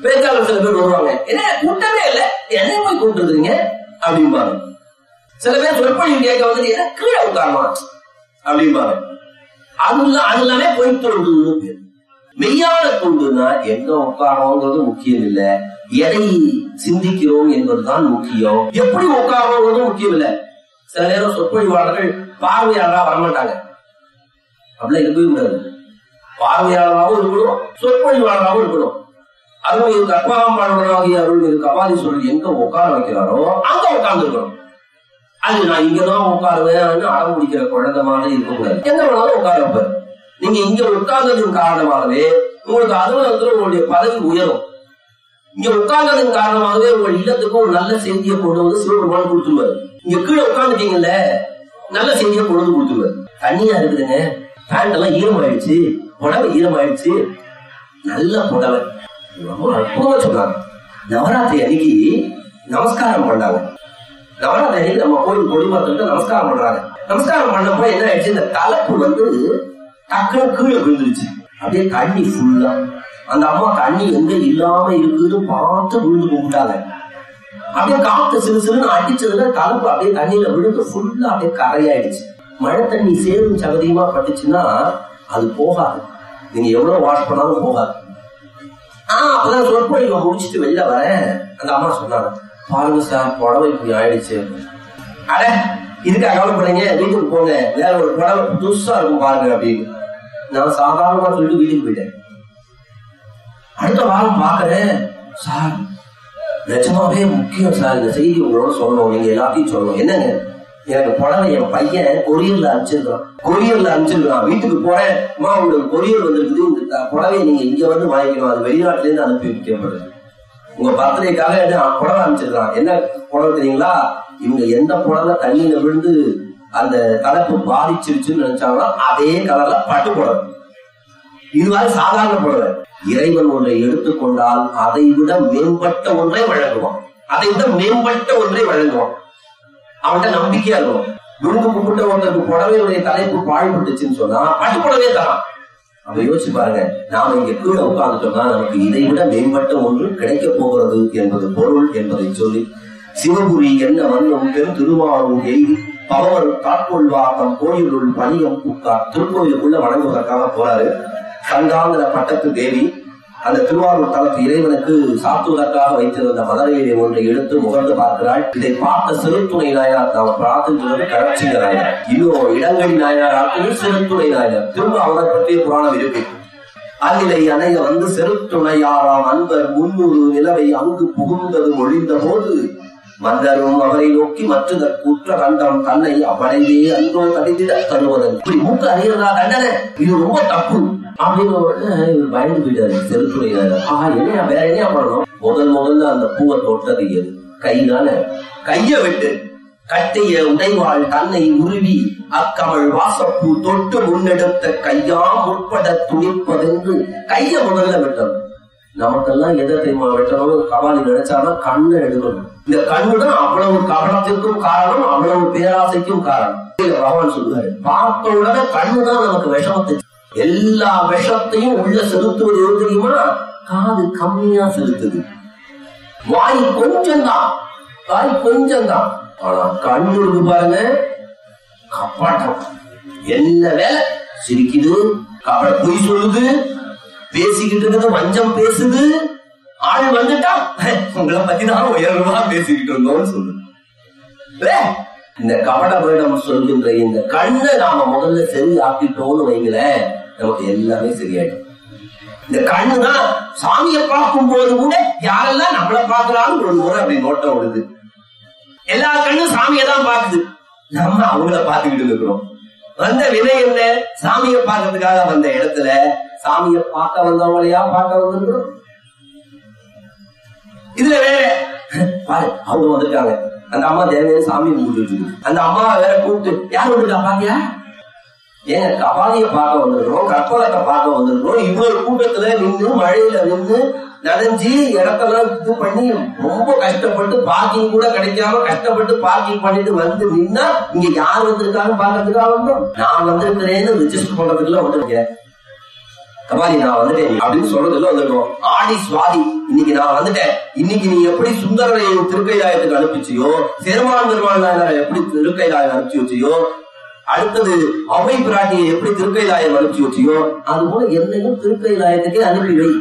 பேச்சாளர் சில பேர் வருவாங்க என்ன கூட்டமே இல்ல என்ன போய் கூப்பிட்டுருக்கீங்க அப்படிம்பாங்க சில பேர் சொற்பொழிவு கேட்க வந்துட்டு என்ன கீழே உட்காரமா அப்படிம்பாங்க அதுலாம் அது எல்லாமே பொய் தொண்டுன்னு பேர் மெய்யான தொண்டுனா எங்க உட்காரோங்கிறது முக்கியம் இல்ல எதை சிந்திக்கிறோம் என்பதுதான் முக்கியம் எப்படி உட்காரோங்கிறது முக்கியம் இல்ல சில நேரம் சொற்பொழிவாளர்கள் பார்வையாளரா வரமாட்டாங்க அப்படிலாம் இருக்கவே கூடாது பார்வையாளராகவும் இருக்கணும் சொற்பொழிவாளராகவும் இருக்கணும் அருள் இருக்கு கற்பாம்பாளராகிய அருள் இருக்கு கபாலீஸ்வரர் எங்க உட்கார வைக்கிறாரோ அங்க உட்கார்ந்து இருக்கணும் அது நான் இங்கதான் உட்காருவேன் அடம் பிடிக்கிற குழந்தை மாதிரி இருக்கக்கூடாது எங்க வேணாலும் உட்கார வைப்பாரு நீங்க இங்க உட்கார்ந்ததின் காரணமாகவே உங்களுக்கு அலுவலகத்துல உங்களுடைய பதவி உயரும் இங்க உட்கார்ந்ததன் காரணமாகவே உங்கள் இல்லத்துக்கு ஒரு நல்ல செய்தியை கொண்டு வந்து சிவபெருமான் கொடுத்துருவாரு இங்க கீழே உட்கார்ந்துட்டீங்கல்ல நல்ல செய்தியை கொண்டு வந்து கொடுத்துருவாரு தண்ணியா இருக்குதுங்க பேண்ட் எல்லாம் ஈரமாயிடுச்சு புடவை ஈரமாயிடுச்சு நல்ல புடவை ரொம்ப அற்புதமா சொன்னாங்க நவராத்திரி அன்னைக்கு நமஸ்காரம் பண்ணாங்க நவராத்திரி அன்னைக்கு நம்ம கோயில் கொடிமரத்துக்கு நமஸ்காரம் பண்றாங்க நமஸ்காரம் பண்ணப்போ என்ன ஆயிடுச்சு இந்த தலைப்பு வந்து டக்குனு கீழே விழுந்துருச்சு அப்படியே தண்ணி ஃபுல்லா அந்த அம்மா தண்ணி எங்க இல்லாம இருக்குன்னு பார்த்து விழுந்து கும்பிட்டாங்க அப்படியே காத்து சிறு சிறுன்னு அடிச்சதுல தலைப்பு அப்படியே தண்ணியில விழுந்து ஃபுல்லா அப்படியே கரையாயிடுச்சு மழை தண்ணி சேரும் சகதியமா பட்டுச்சுன்னா அது போகாது நீங்க எவ்வளவு வாஷ் பண்ணாலும் போகாது ஆஹ் அப்பதான் சொற்பொழிவை முடிச்சிட்டு வெளில வரேன் அந்த அம்மா சொன்னாங்க பாருங்க சார் புடவை இப்படி ஆயிடுச்சு அட இதுக்காக கவலைப்படுறீங்க வீட்டுக்கு போங்க வேற ஒரு புடவை புதுசா இருக்கும் பாருங்க அப்படின்னு நான் சாதாரணமா சொல்லிட்டு வீட்டுக்கு போயிட்டேன் அடுத்த வாரம் பாக்குறேன் சார் நிஜமாவே முக்கியம் சார் இந்த செய்தி உங்களோட சொல்லணும் நீங்க எல்லாத்தையும் சொல்லணும் என்னங்க எனக்கு புடவை என் பையன் கொரியர்ல அனுப்பிச்சிருக்கான் கொரியர்ல அனுப்பிச்சிருக்கான் வீட்டுக்கு போறேன் அம்மா உங்களுக்கு கொரியர் வந்திருக்குது இந்த புடவையை நீங்க இங்க வந்து வாங்கிக்கணும் அது வெளிநாட்டுல இருந்து அனுப்பி வைக்கப்படுது உங்க பர்த்டேக்காக என்ன புடவை அனுப்பிச்சிருக்கான் என்ன புடவை தெரியுங்களா இவங்க எந்த புடவை தண்ணியில விழுந்து அந்த தலைப்பு பாதிச்சிருச்சுன்னு நினைச்சாங்கன்னா அதே கலர்ல பட்டு புடவை இதுவாக சாதாரண புடவை இறைவன் ஒன்றை எடுத்துக்கொண்டால் அதை விட மேம்பட்ட ஒன்றை வழங்குவான் அதை விட மேம்பட்ட ஒன்றை வழங்குவான் அவன்கிட்ட நம்பிக்கையா இருக்கும் விழுந்து கும்பிட்ட ஒருத்தருக்கு புடவையுடைய தலைப்பு பாழ்பட்டுச்சுன்னு சொன்னா பட்டு புடவே தரான் அப்ப யோசிச்சு பாருங்க நாம இங்க கீழே உட்கார்ந்துட்டோம்னா நமக்கு இதை விட மேம்பட்ட ஒன்று கிடைக்க போகிறது என்பது பொருள் என்பதை சொல்லி சிவபுரி என்ன வண்ணம் பெரும் திருவாரூர் எய்தி பவர் காட்கொள்வாக்கம் கோயிலுள் பணியம் புக்கார் திருக்கோயிலுக்குள்ள வணங்குவதற்காக போறாரு சங்காங்கிற பட்டத்து தேவி அந்த திருவாரூர் தலத்து இறைவனுக்கு சாத்துவதற்காக வைத்திருந்த மதுரையிலே ஒன்றை எடுத்து முகர்ந்து பார்க்கிறாள் இதை பார்த்த சிறுத்துணை நாயனார் நாம் பிரார்த்திக்கிறது கரட்சிங்க நாயனார் இன்னும் இடங்கடி நாயனார் ஆட்கள் சிறுத்துணை நாயனார் திரும்ப அவரை பற்றிய புராணம் இருக்கு அகிலை அணைய வந்து செருத்துணையாராம் அன்பர் முன்னூறு நிலவை அங்கு புகுந்தது ஒழிந்த போது மன்னரும் அவரை நோக்கி மற்றதற்கு உற்ற கண்டம் தன்னை அவனையே அன்றோ தடித்திட தருவதன் இப்படி மூக்கு அறிகிறதா தண்டனை இது ரொம்ப தப்பு அப்படின்னு உடனே இவர் பயந்து போயிட்டாரு செருத்துறையாரு ஆஹா என்ன வேற என்ன பண்ணணும் முதல் முதல்ல அந்த பூவை தொட்டது எது கைதான கைய விட்டு கட்டிய உடைவாள் தன்னை உருவி அக்கமள் வாசப்பூ தொட்டு முன்னெடுத்த கையாம் உட்பட துணிப்பதென்று கைய முதல்ல விட்டணும் நமக்கெல்லாம் எதை தெரியுமா வெட்டணும் கபாலி நினைச்சாதான் கண்ணை எடுக்கணும் இந்த கண்ணு தான் அவ்வளவு கவனத்திற்கும் காரணம் அவ்வளவு பேராசைக்கும் காரணம் இல்ல பகவான் சொல்லுவாரு பார்த்த உடனே கண்ணு தான் நமக்கு விஷமத்தை எல்லா விஷத்தையும் உள்ள செலுத்துவது எது தெரியுமா காது கம்மியா செலுத்துது வாய் கொஞ்சம் தான் வாய் கொஞ்சம் தான் ஆனா கண்ணு இருக்கு பாருங்க கப்பாட்டம் என்ன வேலை சிரிக்குது கபட பொய் சொல்லுது பேசிக்கிட்டு இருக்குது வஞ்சம் பேசுது ஆள் வந்துட்டா உங்களை பத்தி தான் உயர்வா பேசிக்கிட்டு இருந்தோம்னு சொல்லுது இல்ல? இந்த கபட வேடம் சொல்கின்ற இந்த கண்ணை நாம முதல்ல சரி ஆக்கிட்டோம்னு வைங்களேன் நமக்கு எல்லாமே சரியாயிடும் இந்த கண்ணு தான் சாமியை பார்க்கும் போது கூட யாரெல்லாம் நம்மள பாக்குறான்னு ஒரு முறை அப்படி நோட்டம் விடுது எல்லா கண்ணும் சாமியை தான் பாக்குது நம்ம அவங்கள பாத்துக்கிட்டு இருக்கிறோம் வந்த வினை என்ன சாமியை பார்க்கறதுக்காக வந்த இடத்துல சாமியை பார்க்க வந்தவங்களையா பார்க்க வந்திருக்கிறோம் இதுல வேற பாரு அவங்க வந்திருக்காங்க அந்த அம்மா தேவையான சாமி கும்பிட்டு இருக்கு அந்த அம்மா வேற கூப்பிட்டு யார் வந்திருக்கா பாத்தியா ஏங்க கபாலிய பார்க்க வந்திருக்கிறோம் கற்பகத்தை பார்க்க வந்திருக்கிறோம் இவ்வளவு கூட்டத்துல நின்று மழையில நின்று நனைஞ்சு இடத்தெல்லாம் இது பண்ணி ரொம்ப கஷ்டப்பட்டு பார்க்கிங் கூட கிடைக்காம கஷ்டப்பட்டு பார்க்கிங் பண்ணிட்டு வந்து நின்னா இங்க யார் வந்திருக்காங்க பாக்கிறதுக்காக வந்தோம் நான் வந்திருக்கிறேன்னு ரிஜிஸ்டர் பண்றதுக்குள்ள வந்திருக்கேன் கபாலி நான் வந்துட்டேன் அப்படின்னு சொல்றதுல வந்துட்டோம் ஆடி சுவாதி இன்னைக்கு நான் வந்துட்டேன் இன்னைக்கு நீ எப்படி சுந்தரரை திருக்கைலாயத்துக்கு அனுப்பிச்சியோ பெருமான் பெருமாள் நாயனாரை எப்படி திருக்கைலாயம் அனுப்பிச்சு வச்சியோ அடுத்தது அவை பிராட்டியை எப்படி திருக்கைலாயம் அனுப்பிச்சு வச்சியோ அது போல என்னையும் திருக்கைலாயத்துக்கே அனுப்பி வை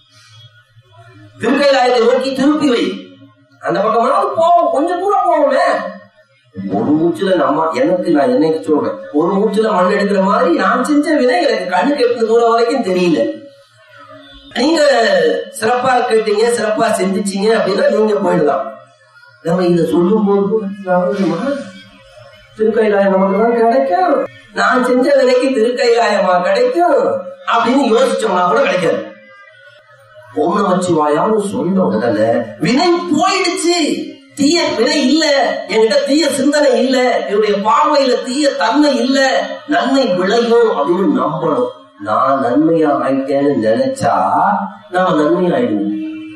திருக்கைலாயத்தை நோக்கி திருப்பி வை அந்த பக்கமாவது போவோம் கொஞ்சம் தூரம் போவோமே ஒரு மூச்சுல நம்ம எனக்கு நான் என்னைக்கு சொல்றேன் ஒரு மூச்சுல மண் எடுக்கிற மாதிரி நான் செஞ்ச வினை எனக்கு கண்ணுக்கு எட்டு தூரம் வரைக்கும் தெரியல நீங்க சிறப்பா கேட்டீங்க சிறப்பா செஞ்சுச்சீங்க அப்படின்னா நீங்க போயிடலாம் நம்ம இத சொல்லும் போது திருக்கைலாயம் நமக்கு தான் கிடைக்கும் நான் செஞ்ச விலைக்கு திருக்கைலாயமா கிடைக்கும் அப்படின்னு யோசிச்சோம்னா கூட கிடைக்காது ஓம் நமச்சிவாயான்னு சொன்ன உடனே வினை போயிடுச்சு தீய வினை இல்ல என்கிட்ட தீய சிந்தனை இல்ல என்னுடைய பார்வையில தீய தன்மை இல்ல நன்மை விளையும் அப்படின்னு நம்பணும் நான் நன்மையா ஆயிட்டேன்னு நினைச்சா நாம நன்மையா ஆயிடுவோம்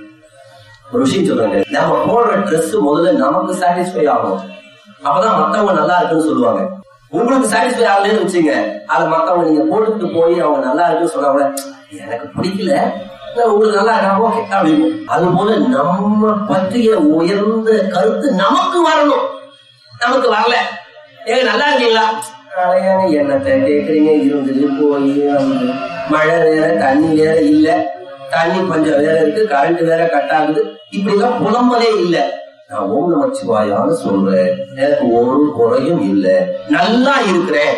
ஒரு விஷயம் சொல்றாங்க நம்ம போடுற ட்ரெஸ் முதல்ல நமக்கு சாட்டிஸ்ஃபை ஆகும் அப்பதான் மத்தவங்க நல்லா இருக்குன்னு சொல்லுவாங்க உங்களுக்கு சாட்டிஸ்ஃபை ஆகலன்னு வச்சுங்க அதை மத்தவங்க நீங்க போட்டுக்கிட்டு போய் அவங்க நல்லா இருக்குன்னு சொன்னாங்க எனக்கு பிடிக்கல உங்களுக்கு நல்லா இருக்கா ஓகே அப்படின்னு அது போல நம்ம பற்றிய உயர்ந்த கருத்து நமக்கு வரணும் நமக்கு வரல ஏங்க நல்லா இருக்கீங்களா அடையாங்க என்னத்தை கேக்குறீங்க இருந்தது போய் வந்து மழை வேற தண்ணி வேற இல்ல தண்ணி பஞ்சம் வேற இருக்கு கரண்ட் வேற கட் ஆகுது இப்படி எல்லாம் புலம்பலே இல்ல நான் ஓம் நமச்சிவாயான்னு சொல்றேன் எனக்கு ஒரு குறையும் இல்ல நல்லா இருக்கிறேன்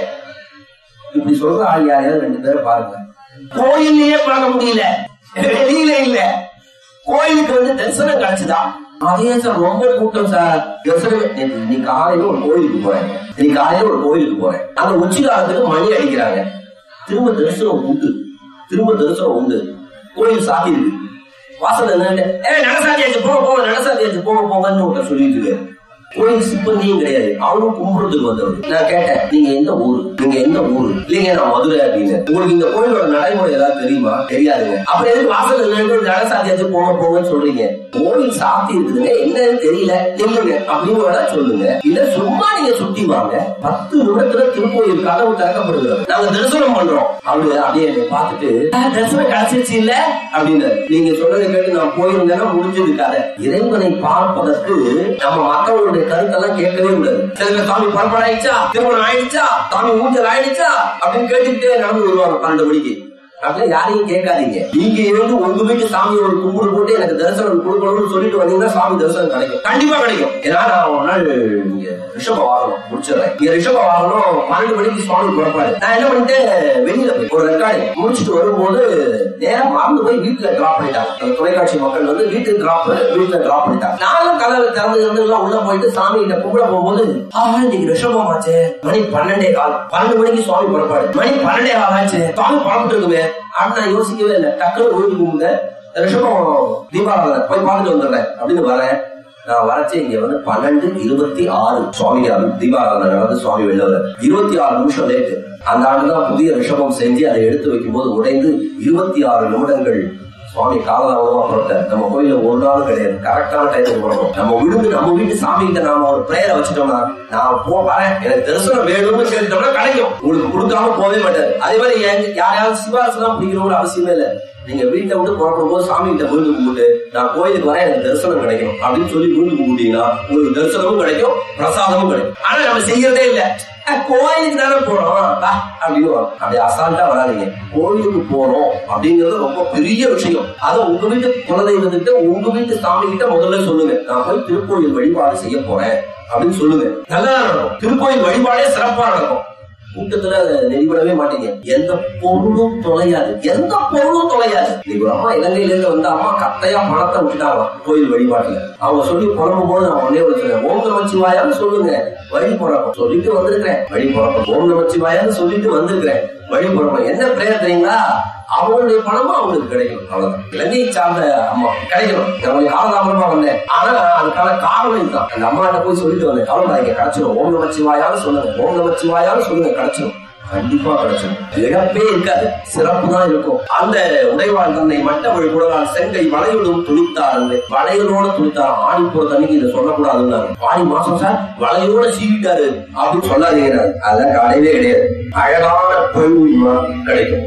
இப்படி சொல்ற ஆள் யாரையாவது ரெண்டு பேரை பாருங்க கோயிலையே பார்க்க முடியல வெளியில இல்ல கோயிலுக்கு வந்து தரிசனம் கிடைச்சுதா அதே சார் ரொம்ப கூட்டம் சார் தரிசனம் நீ காலையில ஒரு கோயிலுக்கு போறேன் நீ காலையில ஒரு கோயிலுக்கு போறேன் அந்த உச்சி காலத்துக்கு மணி அடிக்கிறாங்க திரும்ப தரிசனம் உண்டு திரும்ப தரிசனம் உண்டு கோயில் சாத்தி இருக்கு வாசல் என்ன ஏ நடசாத்தியாச்சு போங்க போங்க நடசாத்தியாச்சு போங்க போங்கன்னு ஒருத்தர் சொல்லிட்டு இருக்காரு கோயில் சிப்பந்தியும் கிடையாது அவரும் கும்பிடுறதுக்கு வந்தவர் நான் கேட்டேன் நீங்க எந்த ஊரு நீங்க எந்த ஊரு இல்லைங்க நான் மதுரை அப்படின்னு உங்களுக்கு இந்த கோயிலோட நடைமுறை ஏதாவது தெரியுமா தெரியாதுங்க அப்புறம் எதுக்கு வாசல் நின்று நடசாத்தியாச்சு போங்க போங்கன்னு சொல்றீங்க கோயில் சாத்தி இருக்குதுங்க என்னன்னு தெரியல தெரியுங்க அப்படின்னு வேணா சொல்லுங்க இல்ல சும்மா நீங்க சுத்தி வாங்க பத்து நிமிடத்துல திருக்கோயில் கதவு திறக்கப்படுகிறது நாங்க தரிசனம் பண்றோம் அவரு அப்படியே என்னை பார்த்துட்டு "ஆ, தரிசனம் கிடைச்சிருச்சு இல்ல அப்படின்னு நீங்க சொன்னதை கேட்டு நான் போயிருந்தேன்னா முடிஞ்சது கதை இறைவனை பார்ப்பதற்கு நம்ம மற்றவங்களுடைய கருத்தெல்லாம் கேட்கவே கூடாது சில பேர் சாமி புறப்பட ஆயிடுச்சா திருமணம் ஆயிடுச்சா சாமி ஊஞ்சல் ஆயிடுச்சா அப்படின்னு கேட்டுக்கிட்டே நடந்து வருவாங்க பன்னெண்டு மணிக்கு அப்படியே யாரையும் கேட்காதீங்க நீங்க இருந்து உங்க வீட்டு சாமியோட கும்பிடு போட்டு எனக்கு தரிசனம் கொடுக்கணும்னு சொல்லிட்டு வந்தீங்கன்னா சாமி தரிசனம் கிடைக்கும் கண்டிப்பா கிடைக்கும் ஏன்னா நான் ஒரு நாள் இங்க ரிஷப வாகனம் முடிச்சிடுறேன் இங்க ரிஷப வாகனம் பன்னெண்டு மணிக்கு சுவாமி புறப்பாடு நான் என்ன பண்ணிட்டேன் வெளியில போய் ஒரு ரெக்கார்டு முடிச்சுட்டு வரும்போது நேரம் மறந்து போய் வீட்டுல டிராப் பண்ணிட்டாங்க அந்த தொலைக்காட்சி மக்கள் வந்து வீட்டுக்கு டிராப் வீட்டுல டிராப் பண்ணிட்டாங்க நானும் கதவு திறந்து இருந்து எல்லாம் உள்ள போயிட்டு சாமி கிட்ட கும்பிட போகும்போது ஆஹா இன்னைக்கு ரிஷபம் ஆச்சு மணி பன்னெண்டே கால் பன்னெண்டு மணிக்கு சுவாமி புறப்பாடு மணி பன்னெண்டே கால் ஆச்சு சுவாமி புறப்பட்டு இருக்குமே அப்படின்னு நான் யோசிக்கவே இல்லை டக்குனு ஓடி கும்பிட்டு ரிஷபம் தீபாவளி போய் பார்த்துட்டு வந்துடுறேன் அப்படின்னு வரேன் நான் வரச்சே இங்க வந்து பன்னெண்டு இருபத்தி ஆறு சுவாமி தீபாவளி நடந்து சுவாமி வெளில வர இருபத்தி ஆறு நிமிஷம் லேட்டு அந்த ஆண்டுதான் புதிய ரிஷபம் செஞ்சு அதை எடுத்து வைக்கும் போது உடைந்து இருபத்தி ஆறு நிமிடங்கள் சுவாமி காலதாமதமா புறப்பட்டார் நம்ம கோயில ஒரு நாள் கிடையாது கரெக்டான டைத்துக்கு புறப்படும் நம்ம விழுந்து நம்ம வீட்டு சாமி கிட்ட நாம ஒரு பிரேயரை வச்சுட்டோம்னா நான் போ வரேன் எனக்கு தரிசனம் வேணும்னு கேட்டோம்னா கிடைக்கும் உங்களுக்கு கொடுக்காம போகவே மாட்டாரு அதே மாதிரி எங்க- யாரையாவது சிவாசனம் பிடிக்கணும்னு அவசியமே இல்லை நீங்க வீட்டை விட்டு புறப்படும் போது சாமி கிட்ட விழுந்து கும்பிட்டு நான் கோயிலுக்கு வரேன் எனக்கு தரிசனம் கிடைக்கும் அப்படின்னு சொல்லி விழுந்து கும்பிட்டீங்கன்னா உங்களுக்கு தரிசனமும் கிடைக்கும் பிரசாதமும் கிடைக்கும் ஆனா நம்ம செய்யறதே இல்ல அஹ், கோயிலுக்கு தானே போறோம் வா அப்படின்னு வரும். அப்படி அசால்ட்டா வராதீங்க கோயிலுக்கு போறோம் அப்படிங்கிறது ரொம்ப பெரிய விஷயம் அதை உங்க வீட்டு குலதெய்வத்துக்கிட்ட உங்க வீட்டு சாமி கிட்ட முதல்ல சொல்லுங்க நான் போய் திருக்கோயில் வழிபாடு செய்ய போறேன் அப்படின்னு சொல்லுங்க நல்லா நடக்கும் திருக்கோயில் வழிபாடே சிறப்பா நடக்கும் கூட்டத்துல நெறிபடவே மாட்டீங்க எந்த பொருளும் தொலையாது எந்த பொருளும் தொலையாது இன்னைக்கு ஒரு அம்மா இலங்கையில இருந்து வந்த அம்மா கட்டையா பணத்தை விட்டுட்டாங்களாம் கோயில் வழிபாட்டுல அவங்க சொல்லி புறம்பும் போது நான் உடனே வச்சுருக்கேன் ஓம் நமச்சிவாயான்னு சொல்லுங்க வழி புறப்பம் சொல்லிட்டு வந்திருக்கிறேன் வழி புறப்பம் ஓம் நமச்சிவாயான்னு சொல்லிட்டு வந்திருக்கிறேன் வழி புறப்பம் என்ன பிரேயர் தெரியுங்களா அவங்களுடைய பணமும் அவங்களுக்கு கிடைக்கும் அவ்வளவுதான் இலங்கையை சார்ந்த அம்மா கிடைக்கணும் நான் கொஞ்சம் காலதாமதமா வந்தேன் ஆனா அதுக்கான காரணம் இதுதான் அந்த அம்மாட்ட போய் சொல்லிட்டு வந்தேன் கவலைப்படாதீங்க கிடைச்சிடும் ஓம் நமச்சிவாயான்னு சொல்லுங்க ஓம் நமச்சிவாயான்னு சொல்லுங்க கிடைச்சிடும் கண்டிப்பா கிடைச்சிடும் இழப்பே இருக்காது சிறப்பு தான் இருக்கும் அந்த உடைவாள் தன்னை மட்டவழி குடலால் செங்கை வளையுடன் துணித்தார் என்று வளையலோட துணித்தார் ஆடி போற தண்ணிக்கு இதை சொல்லக்கூடாதுன்னாரு ஆடி மாசம் சார் வளையோட சீவிட்டாரு அப்படின்னு சொல்லாதீங்க அதெல்லாம் கிடையவே கிடையாது அழகான பெண் கிடைக்கும்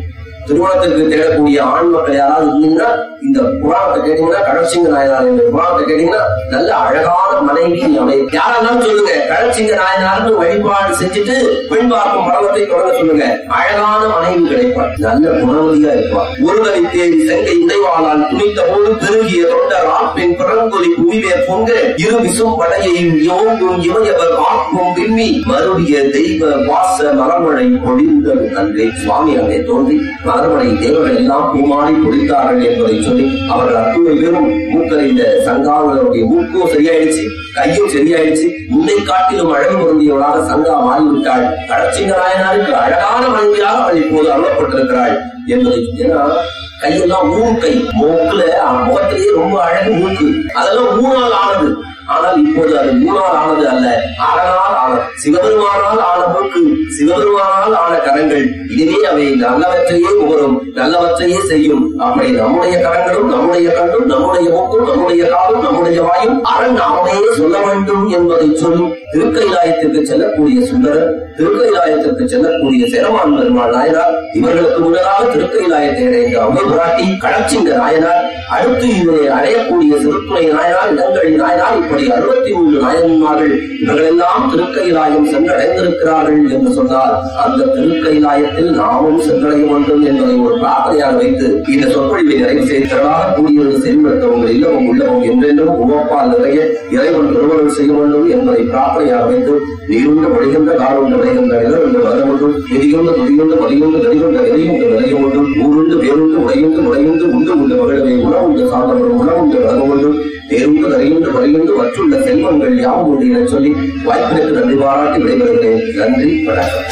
திருமணத்திற்கு தேடக்கூடிய ஆண் மக்கள் யாராவது இருந்தீங்கன்னா இந்த புராணத்தை கேட்டீங்கன்னா கடற்சிங்க நாயனார் என்ற புராணத்தை கேட்டீங்கன்னா நல்ல அழகான மனைவி அமை யாரெல்லாம் சொல்லுங்க கடற்சிங்க நாயனார்னு வழிபாடு செஞ்சுட்டு பெண் பார்க்கும் படலத்தை தொடங்க சொல்லுங்க அழகான மனைவி கிடைப்பார் நல்ல குணவதியா இருப்பார் ஒருவரை தேடி செங்கை உடைவாளால் துணித்த போது பெருகிய தொண்டர் ஆப்பின் பிறங்கொலி குவிவே பொங்க இரு விசும் படையையும் யோங்கும் இமையவர் ஆக்கும் விம்மி மறுடிய தெய்வ வாச மலமழை பொழிந்தது அன்றே சுவாமி அங்கே தோன்றி மலர்மலை தேவர்கள் எல்லாம் பூமாடி பொழித்தார்கள் என்பதை சொல்லி அவர்கள் அத்துணை பேரும் மூக்கறிந்த சங்காவர்களுடைய மூக்கும் சரியாயிடுச்சு கையும் சரியாயிடுச்சு முன்னை காட்டிலும் அழகு பொருந்தியவளாக சங்கா மாறிவிட்டாள் கடச்சிங்க நாயனாருக்கு அழகான மனைவியாக அவள் இப்போது அருளப்பட்டிருக்கிறாள் என்பதை ஏன்னா கையெல்லாம் ஊன் கை மூக்குல அவன் முகத்திலேயே ரொம்ப அழகு மூக்கு அதெல்லாம் ஊனால் ஆனது ஆனால் இப்போது அது மூணால் ஆனது அல்ல அரணால் ஆனது சிவபெருமானால் ஆன மூக்கு சிவபெருமானால் ஆன கரங்கள் இதுவே அவை நல்லவற்றையே உகரும் நல்லவற்றையே செய்யும் அப்படி நம்முடைய கரங்களும் நம்முடைய கண்ணும் நம்முடைய மூக்கும் நம்முடைய காலும் நம்முடைய வாயும் அரண் அவனையே சொல்ல வேண்டும் என்பதை சொல்லி திருக்கைலாயத்திற்கு செல்லக்கூடிய சுந்தரர் திருக்கைலாயத்திற்கு செல்லக்கூடிய சேரமான் பெருமாள் நாயனார் இவர்களுக்கு முன்னதாக திருக்கைலாயத்தை அடைந்த அம்மை பிராட்டி கடச்சிங்க நாயனார் அடுத்து இவரை அடையக்கூடிய திருத்துறை நாயனார் இடங்கழி நாயனார் இப்படி அறுபத்தி மூன்று நாயன்மார்கள் இவர்களெல்லாம் திருக்கைலாயம் சென்றடைந்திருக்கிறார்கள் என்று சொன்னால் அந்த திருக்கைலாயத்தில் நாமும் சென்றடைய வேண்டும் என்பதை ஒரு பிரார்த்தனையாக வைத்து இந்த சொற்பொழிவை நிறைவு செய்ததாக கூடியது செயல்படுத்த உங்கள் இல்லமும் உள்ளமும் என்றென்றும் உவப்பால் நிறைய இறைவன் திருமணம் செய்ய வேண்டும் என்பதை பிரார்த்தனையாக வைத்து நீருண்டு படுகின்ற காலுண்டு விளைகின்ற நிலருண்டு வரமுண்டும் நெறியுண்டு துதியுண்டு மதியுண்டு நெறியுண்டு எரியுண்டு விளையுண்டும் ஊருண்டு வேறுண்டு உடையுண்டு முறையுண்டு உண்டு உண்டு மகிழவே உணவுண்டு சாதவரும் உணவுண்டு வரமுண்டு தேர்ந்து தரையுண்டு மறையுண்டு மற்றுள்ள செல்வங்கள் யாவும் உண்டு என சொல்லி வாய்ப்பிற்கு நன்றி பாராட்டி விடைபெறுகிறேன் நன்றி வணக்கம்